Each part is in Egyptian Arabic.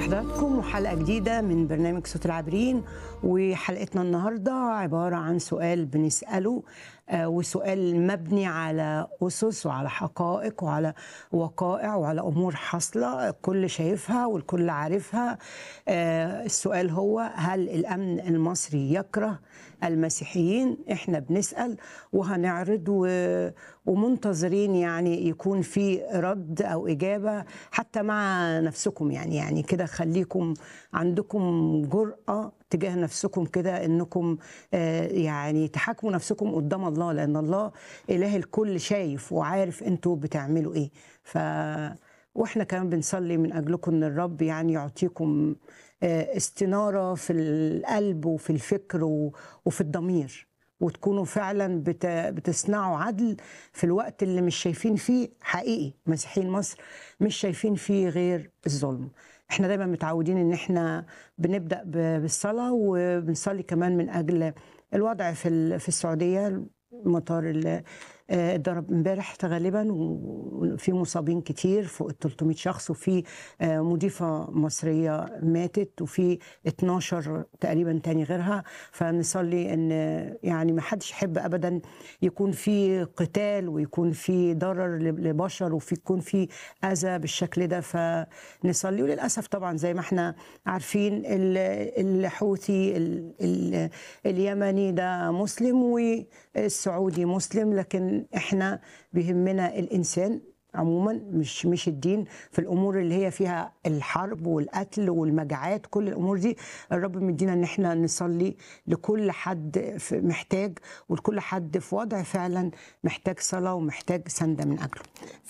بحضراتكم وحلقة جديدة من برنامج صوت العابرين وحلقتنا النهاردة عبارة عن سؤال بنسأله آه، وسؤال مبني على أسس وعلى حقائق وعلى وقائع وعلى أمور حاصلة الكل شايفها والكل عارفها آه، السؤال هو هل الأمن المصري يكره المسيحيين احنا بنسأل وهنعرض و... ومنتظرين يعني يكون في رد او اجابه حتى مع نفسكم يعني يعني كده خليكم عندكم جرأه تجاه نفسكم كده انكم آه، يعني تحاكموا نفسكم قدام الله لان الله اله الكل شايف وعارف انتوا بتعملوا ايه ف واحنا كمان بنصلي من اجلكم ان الرب يعني يعطيكم آه، استناره في القلب وفي الفكر و- وفي الضمير وتكونوا فعلا بت- بتصنعوا عدل في الوقت اللي مش شايفين فيه حقيقي مسيحيين مصر مش شايفين فيه غير الظلم احنا دايما متعودين ان احنا بنبدا ب- بالصلاه وبنصلي كمان من اجل الوضع في ال- في السعوديه المطار اللي آه، اتضرب امبارح غالبا وفي مصابين كتير فوق ال 300 شخص وفي آه، مضيفه مصريه ماتت وفي 12 تقريبا تاني غيرها فنصلي ان يعني ما حدش يحب ابدا يكون في قتال ويكون في ضرر لبشر وفي يكون في اذى بالشكل ده فنصلي وللاسف طبعا زي ما احنا عارفين ال- الحوثي ال- ال- اليمني ده مسلم والسعودي مسلم لكن احنا بيهمنا الانسان عموما مش مش الدين في الامور اللي هي فيها الحرب والقتل والمجاعات كل الامور دي الرب مدينا ان احنا نصلي لكل حد في- محتاج ولكل حد في وضع فعلا محتاج صلاه ومحتاج سنده من اجله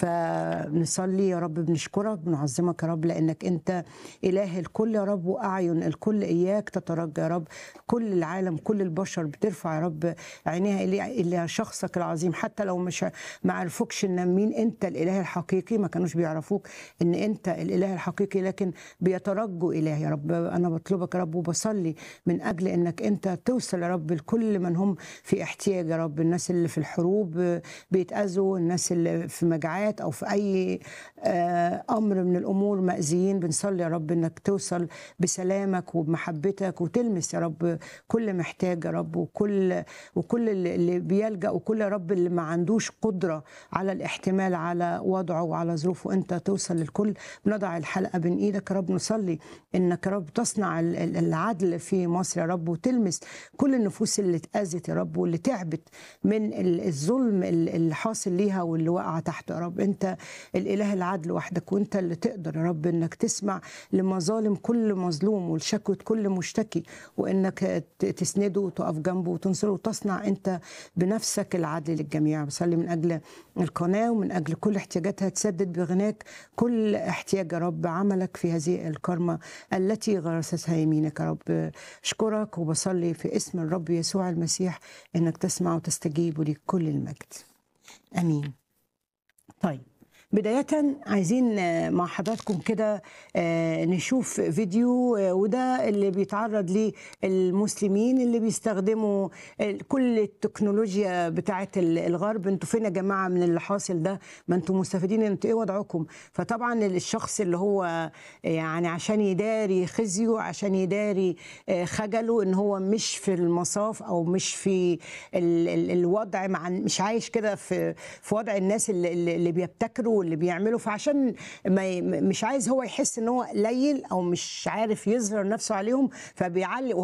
فنصلي يا رب بنشكرك بنعظمك يا رب لانك انت اله الكل يا رب واعين الكل اياك تترجى يا رب كل العالم كل البشر بترفع يا رب عينيها الى الى شخصك العظيم حتى لو مش ما عرفوكش ان مين انت الاله الحقيقي ما كانوش بيعرفوك ان انت الاله الحقيقي لكن بيترجوا اله يا رب انا بطلبك يا رب وبصلي من اجل انك انت توصل يا رب لكل من هم في احتياج يا رب الناس اللي في الحروب بيتاذوا الناس اللي في مجاعات او في اي آه، امر من الامور مأذيين بنصلي يا رب انك توصل بسلامك وبمحبتك وتلمس يا رب كل محتاج يا رب وكل وكل اللي اللي بيلجأ وكل يا رب اللي ما عندوش قدرة على الاحتمال على وضعه وعلى ظروفه انت توصل للكل بنضع الحلقة بين ايدك يا رب نصلي انك يا رب تصنع ال- ال- العدل في مصر يا رب وتلمس كل النفوس اللي اتأذت يا رب واللي تعبت من ال- الظلم ال- اللي حاصل ليها واللي واقعة تحت يا رب انت الاله العدل وحدك وانت اللي تقدر يا رب انك تسمع لمظالم كل مظلوم ولشكوى كل مشتكي وانك ت- تسنده وتقف جنبه وتنصره وتصنع انت بنفسك العدل للجميع بصلي من اجل القناه ومن اجل كل احتياجاتها تسدد بغناك كل احتياج يا رب عملك في هذه الكرمه التي غرستها يمينك يا رب اشكرك وبصلي في اسم الرب يسوع المسيح انك تسمع وتستجيب وليك كل المجد امين طيب بداية عايزين آه، مع حضراتكم كده آه، نشوف فيديو آه، وده اللي بيتعرض ليه المسلمين اللي بيستخدموا ال- كل التكنولوجيا بتاعة ال- الغرب انتوا فين يا جماعة من اللي حاصل ده ما انتوا مستفيدين انتوا ايه وضعكم فطبعا الشخص اللي هو يعني عشان يداري خزيه عشان يداري آه، خجله ان هو مش في المصاف او مش في ال- ال- الوضع مع مش عايش كده في في وضع الناس اللي, اللي اللي بيبتكروا واللي بيعملوا فعشان ما ي- مش عايز هو يحس ان هو قليل او مش عارف يظهر نفسه عليهم فبيعلق